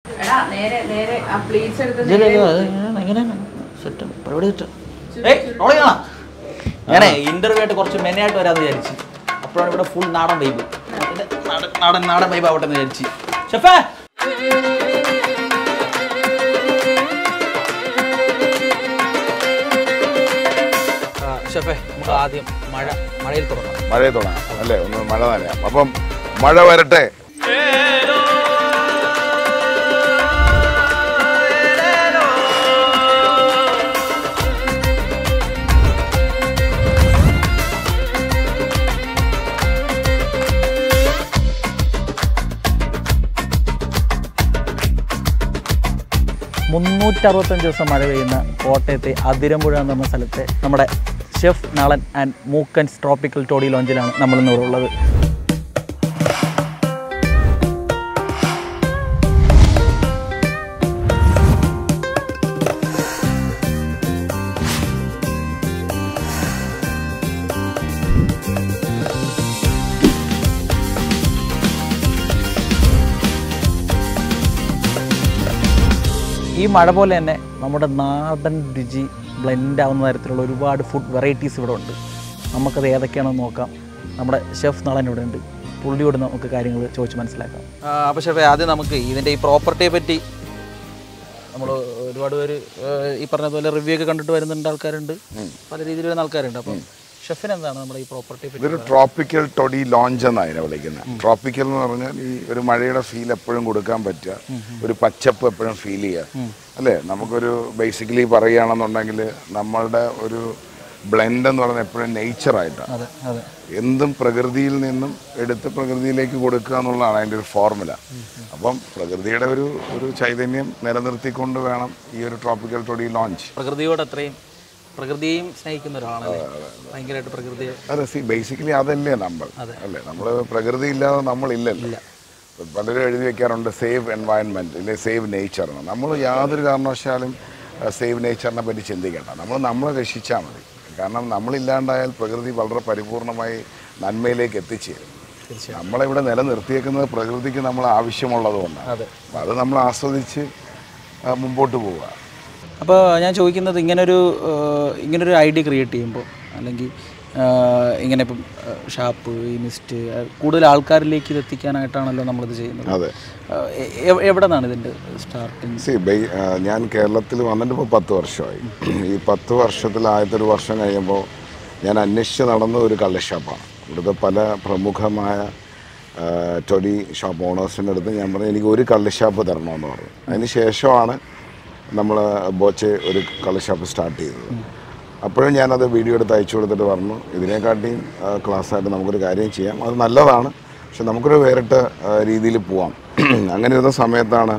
എടാ നേരെ നേരെ ആ പ്ലീറ്റ്സ് എടുത്ത് ഇതില് നേരെ അത് ഇങ്ങനെ ഇങ്ങനെ സെറ്റ് പരിപാടി സെറ്റ് ഏയ് റോളിംഗ് കാണാം ഞാനേ ഇന്റർവ്യൂ ആയിട്ട് കുറച്ച് മെനയായിട്ട് വരാമെന്ന് വിചാരിച്ചു അപ്പോഴാണ് ഇവിടെ ഫുൾ നാടൻ വൈബ് നാടൻ നാടൻ നാടൻ വൈബ് ആവട്ടെ എന്ന് വിചാരിച്ചു ഷെഫേ ആ, ഷെഫേ നമുക്ക് ആദ്യം മഴ മഴയിൽ തുടങ്ങാം മഴയെ തുടങ്ങാം അല്ലേ ഒന്ന് മഴ നനയാം അപ്പം മഴ വരട്ടെ മുന്നൂറ്ററുപത്തഞ്ച് ദിവസം മഴ പെയ്യുന്ന കോട്ടയത്തെ അതിരമ്പുഴ എന്ന് പറഞ്ഞ സ്ഥലത്തെ നമ്മുടെ chef Nalan and Mookkans tropical toddy ലോഞ്ചിലാണ് നമ്മളിന്ന് ഇവിടെ ഉള്ളത് ഈ മഴ പോലെ തന്നെ നമ്മുടെ നാടൻ രുചി ബ്ലെൻഡ് ആവുന്ന തരത്തിലുള്ള ഒരുപാട് ഫുഡ് വെറൈറ്റീസ് ഇവിടെ ഉണ്ട് നമുക്കത് ഏതൊക്കെയാണെന്ന് നോക്കാം നമ്മുടെ ഷെഫ് നളൻ ഇവിടെ ഉണ്ട് പുള്ളിയോട് നമുക്ക് കാര്യങ്ങൾ ചോദിച്ച് മനസ്സിലാക്കാം അപ്പോൾ ഷെഫേ ആദ്യം നമുക്ക് ഇതിൻ്റെ ഈ പ്രോപ്പർട്ടിയെ പറ്റി നമ്മൾ ഒരുപാട് പേര് ഏഹ്, ഈ പറഞ്ഞ പോലെ റിവ്യൂ ഒക്കെ കണ്ടിട്ട് വരുന്നുണ്ട് ആൾക്കാരുണ്ട് പല രീതിയിൽ വരുന്ന ആൾക്കാരുണ്ട് അപ്പം ഷെഫിന് എന്താണ് നമ്മുടെ ഈ പ്രോപ്പർട്ടിയെ പറ്റി ഇതൊരു ട്രോപ്പിക്കൽ ടൊഡി ലോഞ്ച് എന്നാണ് അതിനെ വിളിക്കുന്നത് ട്രോപ്പിക്കൽ എന്ന് പറഞ്ഞാൽ ഈ ഒരു മഴയുടെ ഫീൽ എപ്പോഴും കൊടുക്കാൻ പറ്റുക ഒരു പച്ചപ്പ് എപ്പോഴും ഫീൽ ചെയ്യുക അല്ലേ നമുക്കൊരു ബേസിക്കലി പറയുകയാണെന്നുണ്ടെങ്കിൽ നമ്മളുടെ ഒരു ബ്ലെൻഡ് എന്ന് പറയുന്നത് എപ്പോഴും നേച്ചറായിട്ടാണ് അതെ അതെ എന്തും പ്രകൃതിയിൽ നിന്നും എടുത്ത് പ്രകൃതിയിലേക്ക് കൊടുക്കുക എന്നുള്ളതാണ് അതിൻ്റെ ഒരു ഫോർമുല അപ്പം പ്രകൃതിയുടെ ഒരു ഒരു ചൈതന്യം നിലനിർത്തിക്കൊണ്ട് വേണം ഈ ഒരു ട്രോപ്പിക്കൽ ടൊഡി ലോഞ്ച് പ്രകൃതിയോട് അത്രയും പ്രകൃതിയെയും സ്നേഹിക്കുന്ന ഒരാളാണല്ലേ ഭയങ്കരമായിട്ട് പ്രകൃതിയെ അതെ സി ബേസിക്കലി അതല്ലേ നമ്മൾ അല്ലേ നമ്മൾ പ്രകൃതി ഇല്ലാതെ നമ്മളില്ലല്ലോ പലരും എഴുതി വെക്കാറുണ്ട് സേവ് എൻവയൺമെന്റ് ഇല്ലെ സേവ് നേച്ചർ എന്ന് നമ്മൾ യാതൊരു കാരണവശാലും സേവ് നേച്ചറിനെ പറ്റി ചിന്തിക്കേണ്ട നമ്മൾ നമ്മളെ രക്ഷിച്ചാൽ മതി കാരണം നമ്മളില്ലാണ്ടായാൽ പ്രകൃതി വളരെ പരിപൂർണമായി നന്മയിലേക്ക് എത്തിച്ചേരും നമ്മളിവിടെ നിലനിർത്തിയേക്കുന്നത് പ്രകൃതിക്ക് നമ്മൾ ആവശ്യമുള്ളത് കൊണ്ടാണ് അതെ. അപ്പം അത് നമ്മൾ ആസ്വദിച്ച് ആ, മുമ്പോട്ട് പോവുക അപ്പോൾ ഞാൻ ചോദിക്കുന്നത് ഇങ്ങനൊരു ഏഹ്, ഇങ്ങനൊരു ഐഡിയ ക്രിയേറ്റ് ചെയ്യുമ്പോൾ അല്ലെങ്കിൽ ഏഹ്, ഇങ്ങനെ ഇപ്പം ഷാപ്പ് ഈ മിസ്റ്റ് കൂടുതൽ ആൾക്കാരിലേക്ക് ഇത് എത്തിക്കാനായിട്ടാണല്ലോ നമ്മളിത് ചെയ്യുന്നത് അതെ ഏഹ്, എ- എ- എവിടെ നിന്നാണ് ഇതിൻ്റെ സ്റ്റാർട്ടിങ് സി ബൈ ആ, ഞാൻ കേരളത്തിൽ വന്നിട്ട് ഇപ്പോൾ പത്ത് വർഷമായി ഈ പത്ത് വർഷത്തിൽ ആദ്യത്തെ ഒരു വർഷം കഴിയുമ്പോൾ ഞാൻ അന്വേഷിച്ച് നടന്ന ഒരു കള്ള് ഷാപ്പാണ് ഇവിടുത്തെ പല പ്രമുഖമായ ആ, ടൊലി ഷോപ്പ് ഓണേഴ്സിൻ്റെ അടുത്ത് ഞാൻ പറഞ്ഞു എനിക്ക് ഒരു കള്ള് ഷാപ്പ് തരണമെന്ന് പറഞ്ഞു അതിന് ശേഷമാണ് നമ്മൾ ബോച്ചെ ഒരു കള്ള് ഷാപ്പ് സ്റ്റാർട്ട് ചെയ്തത് അപ്പോഴും ഞാനത് വീഡിയോ എടുത്ത് അയച്ചു കൊടുത്തിട്ട് പറഞ്ഞു ഇതിനെക്കാട്ടിയും ക്ലാസ്സായിട്ട് നമുക്കൊരു കാര്യം ചെയ്യാം അത് നല്ലതാണ് പക്ഷെ നമുക്കൊരു വേറിട്ട രീതിയിൽ പോവാം അങ്ങനെ ഇരുന്ന സമയത്താണ്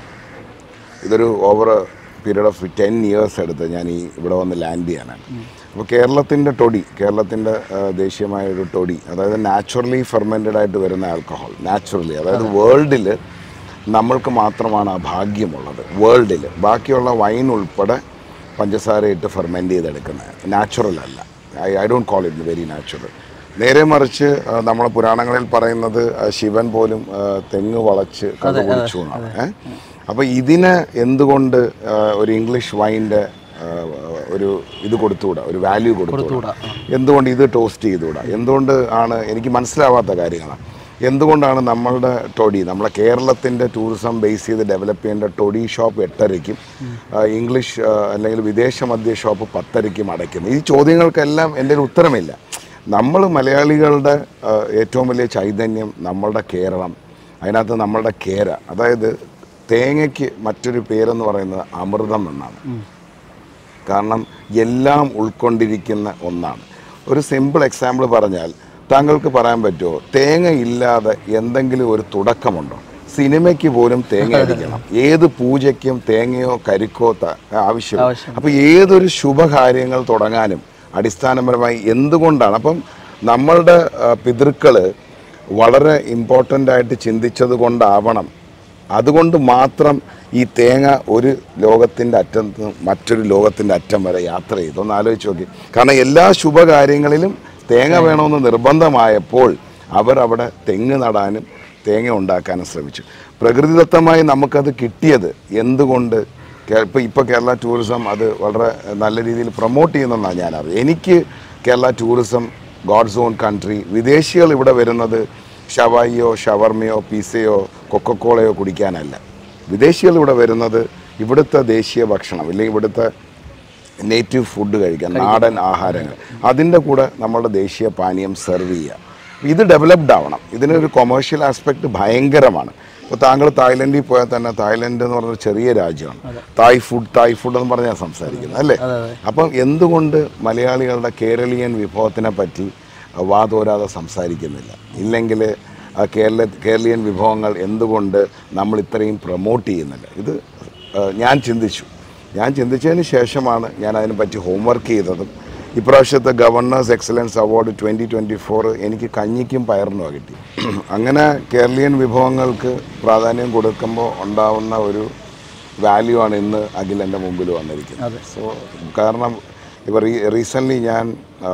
ഇതൊരു over period of ten years എടുത്ത് ഞാൻ ഈ ഇവിടെ വന്ന് ലാൻഡ് ചെയ്യാനാണ് അപ്പോൾ കേരളത്തിൻ്റെ ടൊടി കേരളത്തിൻ്റെ ദേശീയമായ ഒരു ടൊടി അതായത് നാച്ചുറലി ഫെർമെൻറ്റഡ് ആയിട്ട് വരുന്ന ആൽക്കഹോൾ നാച്ചുറലി അതായത് വേൾഡിൽ നമ്മൾക്ക് മാത്രമാണ് ആ ഭാഗ്യമുള്ളത് വേൾഡിൽ ബാക്കിയുള്ള വൈൻ ഉൾപ്പെടെ പഞ്ചസാര ഇട്ട് ഫെർമെൻറ്റ് ചെയ്തെടുക്കുന്നത് നാച്ചുറൽ അല്ല I I don't call it very natural നേരെ മറിച്ച് ആ, നമ്മളെ പുരാണങ്ങളിൽ പറയുന്നത് ആ, ശിവൻ പോലും ആ, തെങ്ങ് വളച്ച് കഥ കുടിച്ചു എന്നാണ് ഏഹ് അപ്പോൾ ഇതിന് എന്തുകൊണ്ട് ആ, ഒരു ഇംഗ്ലീഷ് വൈൻ്റെ ഒരു ഇത് കൊടുത്തുകൂടാ ഒരു വാല്യൂ കൊടുത്തുകൂടാ എന്തുകൊണ്ട് ഇത് ടോസ്റ്റ് ചെയ്തുകൂടാ എന്തുകൊണ്ട് ആണ് എനിക്ക് മനസ്സിലാവാത്ത കാര്യങ്ങളാണ് എന്തുകൊണ്ടാണ് നമ്മളുടെ ടൊടി നമ്മളെ കേരളത്തിൻ്റെ ടൂറിസം ബേസ് ചെയ്ത് ഡെവലപ്പ് ചെയ്യേണ്ട ടൊടി ഷോപ്പ് എട്ടരയ്ക്കും ആ, ഇംഗ്ലീഷ് ആ, അല്ലെങ്കിൽ വിദേശ മദ്യ ഷോപ്പ് പത്തരയ്ക്കും അടയ്ക്കുന്നത് ഈ ചോദ്യങ്ങൾക്കെല്ലാം എൻ്റെ ഒരു ഉത്തരമില്ല നമ്മൾ മലയാളികളുടെ ആ, ഏറ്റവും വലിയ ചൈതന്യം നമ്മളുടെ കേരളം അതിനകത്ത് നമ്മളുടെ കേര അതായത് തേങ്ങയ്ക്ക് മറ്റൊരു പേരെന്ന് പറയുന്നത് അമൃതം എന്നാണ് കാരണം എല്ലാം ഉൾക്കൊണ്ടിരിക്കുന്ന ഒന്നാണ് ഒരു സിമ്പിൾ എക്സാമ്പിൾ പറഞ്ഞാൽ താങ്കൾക്ക് പറയാൻ പറ്റുമോ തേങ്ങ ഇല്ലാതെ എന്തെങ്കിലും ഒരു തുടക്കമുണ്ടോ സിനിമയ്ക്ക് പോലും തേങ്ങ അടിക്കണം ഏത് പൂജയ്ക്കും തേങ്ങയോ കരിക്കോ ത- ആവശ്യം അപ്പോൾ ഏതൊരു ശുഭകാര്യങ്ങൾ തുടങ്ങാനും അടിസ്ഥാനപരമായി എന്തുകൊണ്ടാണ് അപ്പം നമ്മളുടെ ആ, പിതൃക്കള് വളരെ ഇമ്പോർട്ടൻ്റ് ആയിട്ട് ചിന്തിച്ചത് കൊണ്ടാവണം അതുകൊണ്ട് മാത്രം ഈ തേങ്ങ ഒരു ലോകത്തിൻ്റെ അറ്റം നിന്ന് മറ്റൊരു ലോകത്തിൻ്റെ അറ്റം വരെ യാത്ര ചെയ്തു ഒന്ന് ആലോചിച്ച് നോക്കി കാരണം എല്ലാ ശുഭകാര്യങ്ങളിലും തേങ്ങ വേണമെന്ന് നിർബന്ധമായപ്പോൾ അവർ അവിടെ തെങ്ങ് നടാനും തേങ്ങ ഉണ്ടാക്കാനും ശ്രമിച്ചു പ്രകൃതിദത്തമായി നമുക്കത് കിട്ടിയത് എന്തുകൊണ്ട് ഇപ്പോൾ ഇപ്പോൾ കേരള ടൂറിസം അത് വളരെ നല്ല രീതിയിൽ പ്രൊമോട്ട് ചെയ്യുന്നെന്നാണ് ഞാൻ അറിയാം എനിക്ക് Kerala tourism God's own country വിദേശികൾ ഇവിടെ വരുന്നത് ഷവായിയോ ഷവർമയോ പിസയോ കൊക്കക്കോളയോ കുടിക്കാനല്ല വിദേശികൾ ഇവിടെ വരുന്നത് ഇവിടുത്തെ ദേശീയ ഭക്ഷണം അല്ലെങ്കിൽ ഇവിടുത്തെ നേറ്റീവ് ഫുഡ് കഴിക്കാൻ നാടൻ ആഹാരങ്ങൾ അതിൻ്റെ കൂടെ നമ്മളുടെ ദേശീയ പാനീയം സെർവ് ചെയ്യുക ഇത് ഡെവലപ്ഡ് ആവണം ഇതിനൊരു കൊമേഴ്ഷ്യൽ ആസ്പെക്ട് ഭയങ്കരമാണ് ഇപ്പോൾ താങ്കൾ തായ്ലൻഡിൽ പോയാൽ തന്നെ തായ്ലൻഡ് എന്ന് പറഞ്ഞൊരു ചെറിയ രാജ്യമാണ് തായ് ഫുഡ് തായ് ഫുഡ് എന്ന് പറഞ്ഞാൽ സംസാരിക്കുന്നത് അല്ലേ അപ്പം എന്തുകൊണ്ട് മലയാളികളുടെ കേരളീയൻ വിഭവത്തിനെ പറ്റി വാതോരാതെ സംസാരിക്കുന്നില്ല ഇല്ലെങ്കിൽ ആ കേരള കേരളീയൻ വിഭവങ്ങൾ എന്തുകൊണ്ട് നമ്മൾ ഇത്രയും പ്രൊമോട്ട് ചെയ്യുന്നില്ല ഇത് ആ, ഞാൻ ചിന്തിച്ചു ഞാൻ ചിന്തിച്ചതിന് ശേഷമാണ് ഞാൻ അതിനെപ്പറ്റി ഹോംവർക്ക് ചെയ്തതും ഇപ്രാവശ്യത്തെ governor's excellence award twenty twenty four എനിക്ക് കഞ്ഞിക്കും പയറിനുമാണ് കിട്ടി അങ്ങനെ കേരളീയൻ വിഭവങ്ങൾക്ക് പ്രാധാന്യം കൊടുക്കുമ്പോൾ ഉണ്ടാവുന്ന ഒരു വാല്യൂ ആണ് ഇന്ന് അഖിൽ എൻ്റെ മുമ്പിൽ വന്നിരിക്കുന്നത് സോ കാരണം ഇപ്പോൾ റീ റീസെൻ്റ്ലി ഞാൻ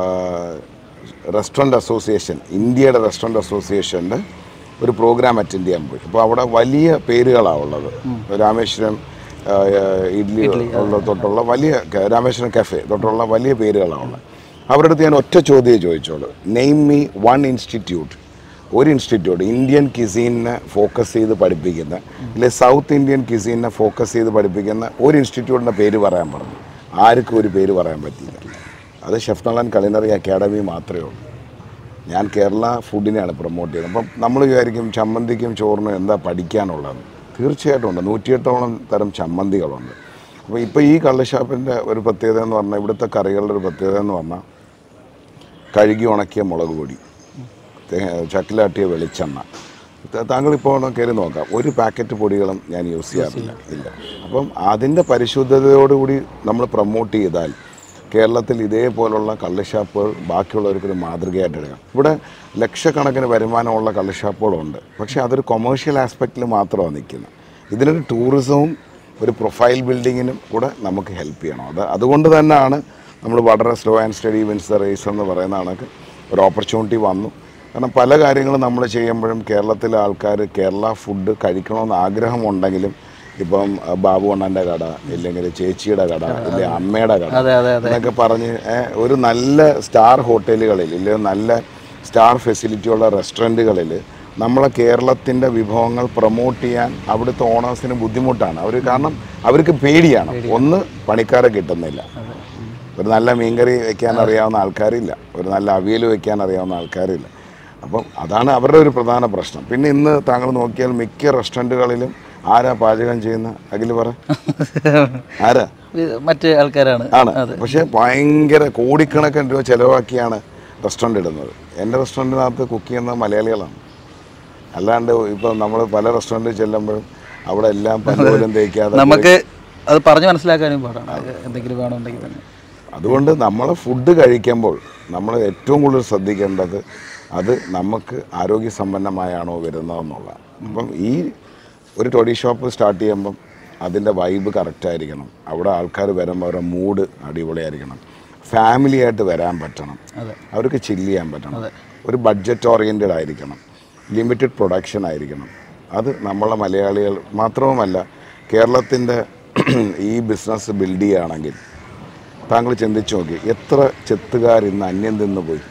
റെസ്റ്റോറൻറ്റ് അസോസിയേഷൻ ഇന്ത്യയുടെ റെസ്റ്റോറൻറ്റ് അസോസിയേഷൻ്റെ ഒരു പ്രോഗ്രാം അറ്റൻഡ് ചെയ്യാൻ പോയി അപ്പോൾ അവിടെ വലിയ പേരുകളാണ് ഉള്ളത് രാമേശ്വരം ആ, ഇഡ്ഡലി ഉള്ള തൊട്ടുള്ള വലിയ ക- രാമേശ്വരം കഫേ തൊട്ടുള്ള വലിയ പേരുകളാണ് ഉള്ളത് അവരുടെ അടുത്ത് ഞാൻ ഒറ്റ ചോദ്യമേ ചോദിച്ചോളൂ നെയിം മീ വൺ ഇൻസ്റ്റിറ്റ്യൂട്ട് ഒരു ഇൻസ്റ്റിറ്റ്യൂട്ട് ഇന്ത്യൻ കിസീനെ ഫോക്കസ് ചെയ്ത് പഠിപ്പിക്കുന്ന അല്ലെ സൗത്ത് ഇന്ത്യൻ കിസീനെ ഫോക്കസ് ചെയ്ത് പഠിപ്പിക്കുന്ന ഒരു ഇൻസ്റ്റിറ്റ്യൂട്ടിൻ്റെ പേര് പറയാൻ പറഞ്ഞു ആർക്കും ഒരു പേര് പറയാൻ പറ്റിയില്ല അത് ഷെഫ് നളൻ കലിനറി അക്കാഡമി മാത്രമേ ഉള്ളൂ ഞാൻ കേരള ഫുഡിനെയാണ് പ്രൊമോട്ട് ചെയ്യുന്നത് അപ്പം നമ്മൾ വിചാരിക്കും ചമ്മന്തിക്കും ചോറിനും എന്താ പഠിക്കാനുള്ളത് തീർച്ചയായിട്ടും ഉണ്ട് നൂറ്റിയെട്ടോളം തരം ചമ്മന്തികളുണ്ട് അപ്പോൾ ഇപ്പോൾ ഈ കള്ളുഷാപ്പിൻ്റെ ഒരു പ്രത്യേകത എന്ന് പറഞ്ഞാൽ ഇവിടുത്തെ കറികളുടെ ഒരു പ്രത്യേകത എന്ന് പറഞ്ഞാൽ കഴുകി ഉണക്കിയ മുളക് പൊടി തേ- ചക്കിലാട്ടിയ വെളിച്ചെണ്ണ ത- താങ്കളിപ്പോൾ ഒന്ന് കയറി നോക്കാം ഒരു പാക്കറ്റ് പൊടികളും ഞാൻ യൂസ് ചെയ്യാറില്ല ഇല്ല അപ്പം അതിൻ്റെ പരിശുദ്ധതയോടുകൂടി നമ്മൾ പ്രൊമോട്ട് ചെയ്താൽ കേരളത്തിൽ ഇതേപോലുള്ള കള്ളുഷാപ്പുകൾ ബാക്കിയുള്ളവർക്കൊരു മാതൃകയായിട്ട് എടുക്കാം ഇവിടെ ലക്ഷക്കണക്കിന് വരുമാനമുള്ള കള്ളുഷാപ്പുകളുണ്ട് പക്ഷേ അതൊരു കൊമേഴ്ഷ്യൽ ആസ്പെക്റ്റിൽ മാത്രമാണ് നിൽക്കുന്നത് ഇതിനൊരു ടൂറിസവും ഒരു പ്രൊഫൈൽ ബിൽഡിങ്ങിനും കൂടെ നമുക്ക് ഹെൽപ്പ് ചെയ്യണം അത് അതുകൊണ്ട് തന്നെയാണ് നമ്മൾ വളരെ slow and steady wins the race എന്ന് പറയുന്ന കണക്ക് ഒരു ഓപ്പർച്യൂണിറ്റി വന്നു കാരണം പല കാര്യങ്ങളും നമ്മൾ ചെയ്യുമ്പോഴും കേരളത്തിലെ ആൾക്കാർ കേരള ഫുഡ് കഴിക്കണമെന്ന് ആഗ്രഹമുണ്ടെങ്കിലും ഇപ്പം അഹ്, ബാബു അണ്ണൻ്റെ കട ഇല്ലെങ്കിൽ ചേച്ചിയുടെ കട ഇല്ലെങ്കിൽ അമ്മയുടെ കട അതെ അതെ അതെ എന്നൊക്കെ പറഞ്ഞ് ഏ, ഒരു നല്ല സ്റ്റാർ ഹോട്ടലുകളിൽ ഇല്ലെങ്കിൽ നല്ല സ്റ്റാർ ഫെസിലിറ്റിയുള്ള റെസ്റ്റോറൻറ്റുകളിൽ നമ്മളെ കേരളത്തിൻ്റെ വിഭവങ്ങൾ പ്രൊമോട്ട് ചെയ്യാൻ അവിടുത്തെ ഓണേഴ്സിന് ബുദ്ധിമുട്ടാണ് അവർ കാരണം അവർക്ക് പേടിയാണ് ഒന്ന് പണിക്കാരെ കിട്ടുന്നില്ല ഒരു നല്ല മീൻകറി വെക്കാൻ അറിയാവുന്ന ആൾക്കാരില്ല ഒരു നല്ല അവിയൽ വെക്കാൻ അറിയാവുന്ന ആൾക്കാരില്ല അപ്പം അതാണ് അവരുടെ ഒരു പ്രധാന പ്രശ്നം പിന്നെ ഇന്ന് താങ്കൾ നോക്കിയാൽ മിക്ക റെസ്റ്റോറൻറ്റുകളിലും ആരാ പാചകം ചെയ്യുന്ന അഖിൽ പറ ആരാ ഇത് മറ്റ് ആൾക്കാരാണ് ആണ് പക്ഷേ ഭയങ്കര കോടിക്കണക്കിന് രൂപ ചിലവാക്കിയാണ് റെസ്റ്റോറൻ്റ് ഇടുന്നത് എൻ്റെ റെസ്റ്റോറൻറ്റിനകത്ത് കുക്ക് ചെയ്യുന്നത് മലയാളികളാണ് അല്ലാണ്ട് ഇപ്പം നമ്മൾ പല റെസ്റ്റോറൻറ്റിൽ ചെല്ലുമ്പോഴും അവിടെ എല്ലാം പലപോലും തേക്കാതെ നമുക്ക് അത് പറഞ്ഞു മനസ്സിലാക്കാനും പാടാണ് എന്തെങ്കിലും വേണമെന്നുണ്ടെങ്കിൽ തന്നെ അതുകൊണ്ട് നമ്മൾ ഫുഡ് കഴിക്കുമ്പോൾ നമ്മൾ ഏറ്റവും കൂടുതൽ ശ്രദ്ധിക്കേണ്ടത് അത് നമുക്ക് ആരോഗ്യസമ്പന്നമായാണോ വരുന്നതെന്നുള്ളതാണ് അപ്പം ഈ ഒരു ടൊഡി ഷോപ്പ് സ്റ്റാർട്ട് ചെയ്യുമ്പം അതിൻ്റെ വൈബ് കറക്റ്റായിരിക്കണം അവിടെ ആൾക്കാർ വരുമ്പോൾ അവരുടെ മൂഡ് അടിപൊളിയായിരിക്കണം ഫാമിലി ആയിട്ട് വരാൻ പറ്റണം അതെ. അവർക്ക് ചില്ല് ചെയ്യാൻ പറ്റണം ഒരു ബഡ്ജറ്റ് ഓറിയൻറ്റഡ് ആയിരിക്കണം ലിമിറ്റഡ് പ്രൊഡക്ഷൻ ആയിരിക്കണം അത് നമ്മളെ മലയാളികൾ മാത്രവുമല്ല കേരളത്തിൻ്റെ ഈ ബിസിനസ് ബിൽഡ് ചെയ്യുകയാണെങ്കിൽ താങ്കൾ ചിന്തിച്ചു നോക്കി എത്ര ചെത്തുകാർ ഇന്ന് അന്യം നിന്ന് പോയി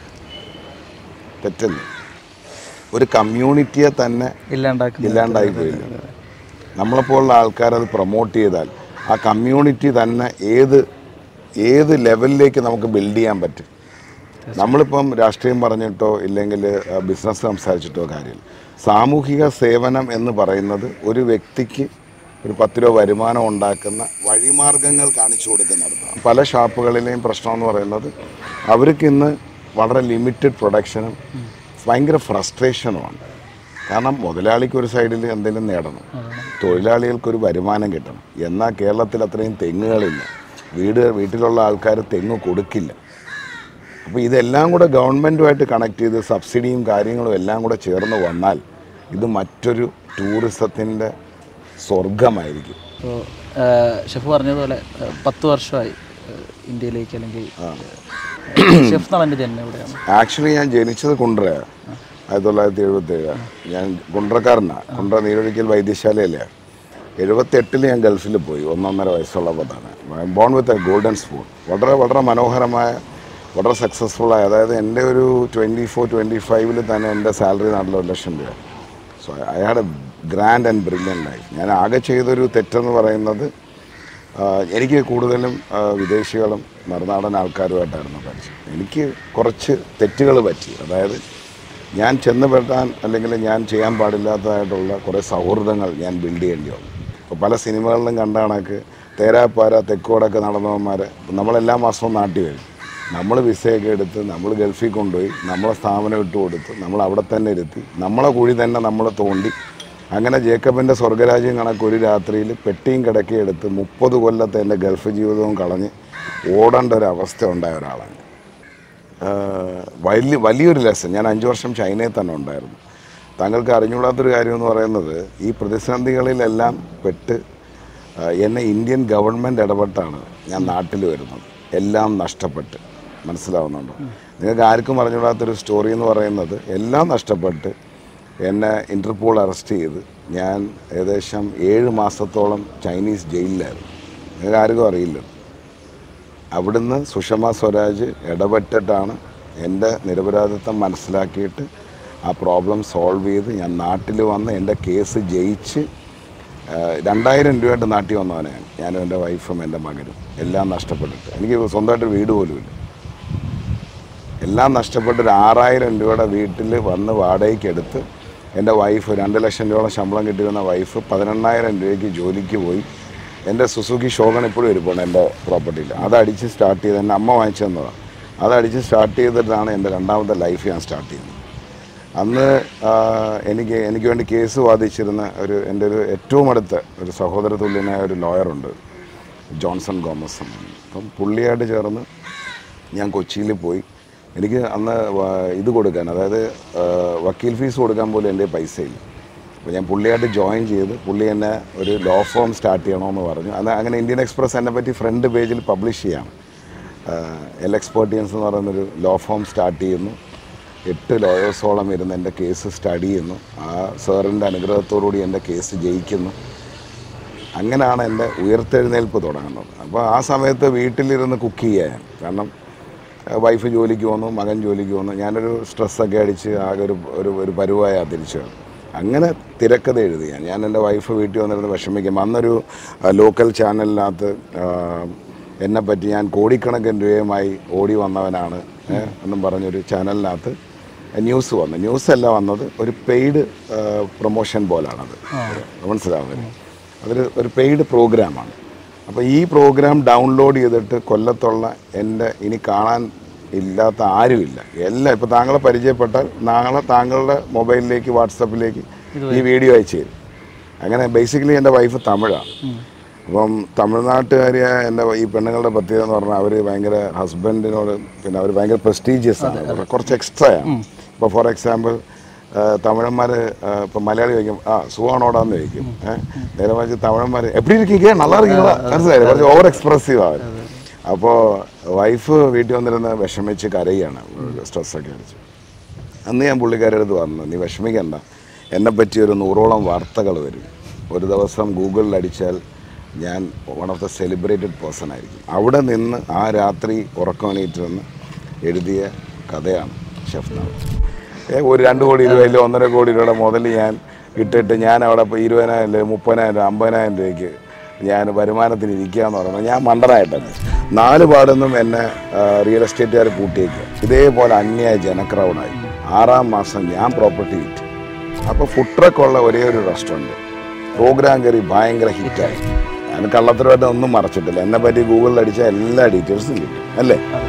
തെറ്റല്ലേ ഒരു കമ്മ്യൂണിറ്റിയെ തന്നെ ഇല്ലാണ്ടാക്കുന്ന ഇല്ലാണ്ടായി പോയില്ല നമ്മളെപ്പോലുള്ള ആൾക്കാർ അത് പ്രൊമോട്ട് ചെയ്താൽ ആ കമ്മ്യൂണിറ്റി തന്നെ ഏത് ഏത് ലെവലിലേക്ക് നമുക്ക് ബിൽഡ് ചെയ്യാൻ പറ്റും നമ്മളിപ്പം രാഷ്ട്രീയം പറഞ്ഞിട്ടോ ഇല്ലെങ്കിൽ ബിസിനസ് സംസാരിച്ചിട്ടോ കാര്യമില്ല സാമൂഹിക സേവനം എന്ന് പറയുന്നത് ഒരു വ്യക്തിക്ക് ഒരു പത്ത് രൂപ വരുമാനം ഉണ്ടാക്കുന്ന വഴിമാർഗങ്ങൾ കാണിച്ചു കൊടുക്കുന്നിടത്താണ് പല ഷാപ്പുകളിലെയും പ്രശ്നം എന്ന് പറയുന്നത് അവർക്ക് ഇന്ന് വളരെ ലിമിറ്റഡ് പ്രൊഡക്ഷനും ഭയങ്കര ഫ്രസ്ട്രേഷനുമാണ് കാരണം മുതലാളിക്ക് ഒരു സൈഡിൽ എന്തെങ്കിലും നേടണം തൊഴിലാളികൾക്കൊരു വരുമാനം കിട്ടണം എന്നാൽ കേരളത്തിൽ അത്രയും തെങ്ങുകളില്ല വീട് വീട്ടിലുള്ള ആൾക്കാർ തെങ്ങ് കൊടുക്കില്ല അപ്പോൾ ഇതെല്ലാം കൂടെ ഗവൺമെൻറ്റുമായിട്ട് കണക്ട് ചെയ്ത് സബ്സിഡിയും കാര്യങ്ങളും എല്ലാം കൂടെ ചേർന്ന് വന്നാൽ ഇത് മറ്റൊരു ടൂറിസത്തിൻ്റെ സ്വർഗമായിരിക്കും ഇപ്പോൾ ഷെഫ് പറഞ്ഞതുപോലെ ആ, പത്ത് വർഷമായി ആ, ഇന്ത്യയിലേക്ക് അല്ലെങ്കിൽ ഷെഫ് നളൻ്റെ ജന്മം എവിടെയാണ് ആക്ച്വലി ഞാൻ ജനിച്ചത് കുണ്ടറയാണ് ആയിരത്തി തൊള്ളായിരത്തി എഴുപത്തി ഏഴ് ഞാൻ കുണ്ട്രക്കാരനാണ് കുണ്ട്ര നീരൊഴിക്കൽ വൈദ്യശാലയിലെ എഴുപത്തെട്ടിൽ ഞാൻ ഗൾഫിൽ പോയി ഒന്നൊന്നര വയസ്സുള്ളപ്പോൾ തന്നെ born with a golden spoon വളരെ വളരെ മനോഹരമായ വളരെ സക്സസ്ഫുള്ളായ അതായത് എൻ്റെ ഒരു ട്വൻറ്റി ഫോർ ട്വൻറ്റി ഫൈവിൽ തന്നെ എൻ്റെ സാലറി നാട്ടിൽ ഒരു ലക്ഷം രൂപ so I had a grand and brilliant life ഞാൻ ആകെ ചെയ്തൊരു തെറ്റെന്ന് പറയുന്നത് ആ, എനിക്ക് കൂടുതലും ആ, വിദേശികളും മറുനാടൻ ആൾക്കാരുമായിട്ടായിരുന്നു പഠിച്ചത് എനിക്ക് കുറച്ച് തെറ്റുകൾ പറ്റി അതായത് ഞാൻ ചെന്നുപെട്ടാൻ അല്ലെങ്കിൽ ഞാൻ ചെയ്യാൻ പാടില്ലാത്തതായിട്ടുള്ള കുറേ സൗഹൃദങ്ങൾ ഞാൻ ബിൽഡ് ചെയ്യേണ്ടി വന്നു അപ്പോൾ പല സിനിമകളിലും കണ്ട കണക്ക് തേരാപ്പാര തെക്കോടൊക്കെ നടന്നവന്മാർ നമ്മളെല്ലാ മാസവും നാട്ടിൽ വരും നമ്മൾ വിസയൊക്കെ എടുത്ത് നമ്മൾ ഗൾഫിൽ കൊണ്ടുപോയി നമ്മളെ സ്ഥാപനം ഇട്ട് കൊടുത്ത് നമ്മൾ അവിടെ തന്നെ ഇരുത്തി നമ്മളെ കുഴി തന്നെ നമ്മൾ തോണ്ടി അങ്ങനെ ജേക്കബിൻ്റെ സ്വർഗരാജ്യം കണക്ക് ഒരു രാത്രിയിൽ പെട്ടിയും കിടക്കയും എടുത്ത് മുപ്പത് കൊല്ലത്തെ എൻ്റെ ഗൾഫ് ജീവിതവും കളഞ്ഞ് ഓടേണ്ട ഒരു അവസ്ഥ ഉണ്ടായ ഒരാളാണ് ആഹ് വലിയ വലിയൊരു ലെസൺ ഞാൻ അഞ്ച് വർഷം ചൈനയിൽ തന്നെ ഉണ്ടായിരുന്നു താങ്കൾക്ക് അറിഞ്ഞുകൂടാത്തൊരു കാര്യം എന്ന് പറയുന്നത് ഈ പ്രതിസന്ധികളിലെല്ലാം പെട്ട് ആഹ് എന്നെ ഇന്ത്യൻ ഗവൺമെൻറ് ഇടപെട്ടാണ് ഞാൻ നാട്ടിൽ വരുന്നത് എല്ലാം നഷ്ടപ്പെട്ട് മനസ്സിലാവുന്നുണ്ടോ നിങ്ങൾക്ക് ആർക്കും അറിഞ്ഞുകൂടാത്തൊരു സ്റ്റോറി എന്ന് പറയുന്നത് എല്ലാം നഷ്ടപ്പെട്ട് എന്നെ ഇൻ്റർപോൾ അറസ്റ്റ് ചെയ്ത് ഞാൻ ഏകദേശം ഏഴ് മാസത്തോളം ചൈനീസ് ജയിലിലായിരുന്നു നിങ്ങൾക്ക് ആർക്കും അറിയില്ല അവിടുന്ന് സുഷമ സ്വരാജ് ഇടപെട്ടിട്ടാണ് എൻ്റെ നിരപരാധിത്വം മനസ്സിലാക്കിയിട്ട് ആ പ്രോബ്ലം സോൾവ് ചെയ്ത് ഞാൻ നാട്ടിൽ വന്ന് എൻ്റെ കേസ് ജയിച്ച് ആ, രണ്ടായിരം രൂപയായിട്ട് നാട്ടിൽ വന്നവനാണ് ഞാനും എൻ്റെ വൈഫും എൻ്റെ മകനും എല്ലാം നഷ്ടപ്പെട്ടിട്ട് എനിക്ക് സ്വന്തമായിട്ട് വീട് പോലുമില്ല എല്ലാം നഷ്ടപ്പെട്ട് ഒരു ആറായിരം രൂപയുടെ വീട്ടിൽ വന്ന് വാടകയ്ക്ക് എടുത്ത് എൻ്റെ വൈഫ് രണ്ട് ലക്ഷം രൂപയോളം ശമ്പളം കിട്ടിയിരുന്ന വൈഫ് പതിനെണ്ണായിരം രൂപയ്ക്ക് ജോലിക്ക് പോയി എൻ്റെ സുസുക്കി ഷോഗൺ ഇപ്പോഴും ഇരിപ്പുണ്ട് എൻ്റെ പ്രോപ്പർട്ടിയിൽ അതടിച്ച് സ്റ്റാർട്ട് ചെയ്ത് എൻ്റെ അമ്മ വാങ്ങിച്ചു തന്നതാണ് അതടിച്ച് സ്റ്റാർട്ട് ചെയ്തിട്ടാണ് എൻ്റെ രണ്ടാമത്തെ ലൈഫ് ഞാൻ സ്റ്റാർട്ട് ചെയ്യുന്നത് അന്ന് ആ, എനിക്ക് എനിക്ക് വേണ്ടി കേസ് വാദിച്ചിരുന്ന ഒരു എൻ്റെ ഒരു ഏറ്റവും അടുത്ത ഒരു സഹോദര തുല്യനായ ഒരു ലോയറുണ്ട് ജോൺസൺ ഗോമസ് എന്നാണ് അപ്പം പുള്ളിയായിട്ട് ചേർന്ന് ഞാൻ കൊച്ചിയിൽ പോയി എനിക്ക് അന്ന് വ- ഇത് കൊടുക്കാൻ അതായത് ആ, വക്കീൽ ഫീസ് കൊടുക്കാൻ പോലും എൻ്റെ പൈസയില്ല അപ്പോൾ ഞാൻ പുള്ളിയായിട്ട് ജോയിൻ ചെയ്ത് പുള്ളി എന്നെ ഒരു ലോ ഫോം സ്റ്റാർട്ട് ചെയ്യണമെന്ന് പറഞ്ഞു അത് അങ്ങനെ ഇന്ത്യൻ എക്സ്പ്രസ് എന്നെ പറ്റി ഫ്രണ്ട് പേജിൽ പബ്ലിഷ് ചെയ്യാണ് എൽ എക്സ്പേർട്ടിയൻസ് എന്ന് പറയുന്നൊരു ലോ ഫോം സ്റ്റാർട്ട് ചെയ്യുന്നു എട്ട് ലോയേഴ്സോളം ഇരുന്ന് എൻ്റെ കേസ് സ്റ്റഡി ചെയ്യുന്നു ആ സാറിൻ്റെ അനുഗ്രഹത്തോടുകൂടി എൻ്റെ കേസ് ജയിക്കുന്നു അങ്ങനെയാണ് എൻ്റെ ഉയർത്തെഴുന്നേൽപ്പ് തുടങ്ങുന്നത് അപ്പോൾ ആ സമയത്ത് വീട്ടിലിരുന്ന് കുക്ക് ചെയ്യാൻ കാരണം വൈഫ് ജോലിക്ക് വന്നു മകൻ ജോലിക്ക് വന്നു ഞാനൊരു സ്ട്രെസ്സൊക്കെ അടിച്ച് ആകെ ഒരു ഒരു ഒരു പരുവായ തിരിച്ചു വന്നു. അങ്ങനെ തിരക്കഥ എഴുതി ഞാൻ ഞാൻ എൻ്റെ വൈഫ് വീട്ടിൽ വന്നിരുന്ന് വിഷമിക്കും അന്നൊരു ലോക്കൽ ചാനലിനകത്ത് ആ, എന്നെ പറ്റി ഞാൻ കോടിക്കണക്കിന് രൂപയുമായി ഓടി വന്നവനാണ് ഏ, എന്നും പറഞ്ഞൊരു ചാനലിനകത്ത് ന്യൂസ് വന്നു ന്യൂസ് അല്ല വന്നത് ഒരു പെയ്ഡ് പ്രൊമോഷൻ പോലാണത് മനസ്സിലാവുന്നത് അതൊരു ഒരു പെയ്ഡ് പ്രോഗ്രാമാണ് അപ്പോൾ ഈ പ്രോഗ്രാം ഡൗൺലോഡ് ചെയ്തിട്ട് കൊല്ലത്തുള്ള എൻ്റെ ഇനി കാണാൻ ഇല്ലാത്ത ആരുമില്ല എല്ലാം ഇപ്പോൾ താങ്കളെ പരിചയപ്പെട്ടാൽ നാളെ താങ്കളുടെ മൊബൈലിലേക്ക് വാട്സപ്പിലേക്ക് ഈ വീഡിയോ അയച്ചു തരും അങ്ങനെ ബേസിക്കലി എൻ്റെ വൈഫ് തമിഴാണ് അപ്പം തമിഴ്നാട്ടുകാരിയായ എൻ്റെ ഈ പെണ്ണുങ്ങളുടെ പ്രത്യേകത എന്ന് പറഞ്ഞാൽ അവർ ഭയങ്കര ഹസ്ബൻഡിനോട് പിന്നെ അവർ ഭയങ്കര പ്രസ്റ്റീജിയസ് ആണ് അവര് കുറച്ച് എക്സ്ട്രാ ആണ് ഇപ്പോൾ ഫോർ എക്സാമ്പിൾ തമിഴന്മാർ ഇപ്പം മലയാളി ചോദിക്കും ആ സുഖമാണോടാന്ന് ചോദിക്കും ഏഹ് നേരെ മറിച്ച് തമിഴന്മാർ എപ്പടി ഇരിക്കുക നല്ല ഇരിക്കുക മനസ്സിലായില്ലേ കുറച്ച് ഓവർ എക്സ്പ്രസീവ് ആണ് അപ്പോൾ വൈഫ് വീട്ടിൽ വന്നിരുന്ന് വിഷമിച്ച് കരയാണ് സ്ട്രെസ്സൊക്കെ അടിച്ച് അന്ന് ഞാൻ പുള്ളിക്കാരുടെ അടുത്ത് പറഞ്ഞു നീ വിഷമിക്കണ്ട എന്നെ പറ്റി ഒരു നൂറോളം വാർത്തകൾ വരും ഒരു ദിവസം ഗൂഗിളിൽ അടിച്ചാൽ ഞാൻ one of the celebrated person ആയിരിക്കും അവിടെ നിന്ന് ആ രാത്രി ഉറക്കമണിയിട്ടിരുന്ന് എഴുതിയ കഥയാണ് ഷെഫ് നാൾ ഏ ഒരു രണ്ട് കോടി രൂപയിൽ ഒന്നര കോടി രൂപയുടെ മുതൽ ഞാൻ ഇട്ടിട്ട് ഞാൻ അവിടെ ഇപ്പോൾ ഇരുപതിനായിരം രൂപ മുപ്പതിനായിരം രൂപ അമ്പതിനായിരം രൂപയ്ക്ക് ഞാൻ വരുമാനത്തിന് ഇരിക്കുക എന്ന് പറയുന്നത് ഞാൻ മണ്ടനായിട്ടല്ല നാല് പാടൊന്നും എന്നെ റിയൽ എസ്റ്റേറ്റുകാർ പൂട്ടിയേക്കുക ഇതേപോലെ അന്യായ ജനക്രൗഡായി ആറാം മാസം ഞാൻ പ്രോപ്പർട്ടി വിറ്റ് അപ്പോൾ ഫുഡ് ട്രക്കുള്ള ഒരേ ഒരു റെസ്റ്റോറൻറ്റ് പ്രോഗ്രാം കയറി ഭയങ്കര ഹിറ്റായി ഞാൻ കള്ളത്തരമായിട്ട് ഒന്നും മറച്ചിട്ടില്ല എന്നെ പറ്റി ഗൂഗിളിൽ അടിച്ച എല്ലാ ഡീറ്റെയിൽസും കിട്ടും അല്ലേ